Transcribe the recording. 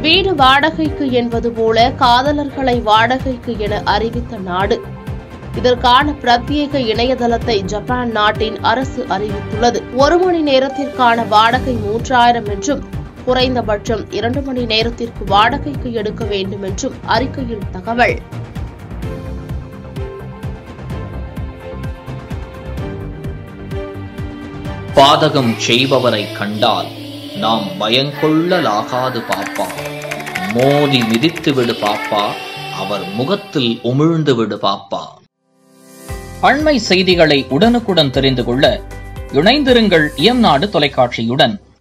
வீடு வாடகைக்கு என்பது போல காதலர்களை வாடகைக்கு என அறிவித்த நாடு இதற்கான பிரத்யேக இணையதளத்தை ஜப்பான் நாட்டின் அரசு அறிவித்துள்ளது ஒரு மணி நேரத்திற்கான வாடகை மூன்றாயிரம் என்றும் குறைந்தபட்சம் இரண்டு மணி நேரத்திற்கு வாடகைக்கு எடுக்க வேண்டும் என்றும் அறிக்கையில் தகவல் பாதகம் செய்பவரை கண்டால் நாம் பயங்கொள்ளலாகாது பாப்பா மோதி மிதித்து விடு பாப்பா அவர் முகத்தில் உமிழ்ந்து விடு பாப்பா அண்மை செய்திகளை உடனுக்குடன் தெரிந்து கொள்ள இணைந்திருங்கள் இயம்நாடு தொலைக்காட்சியுடன்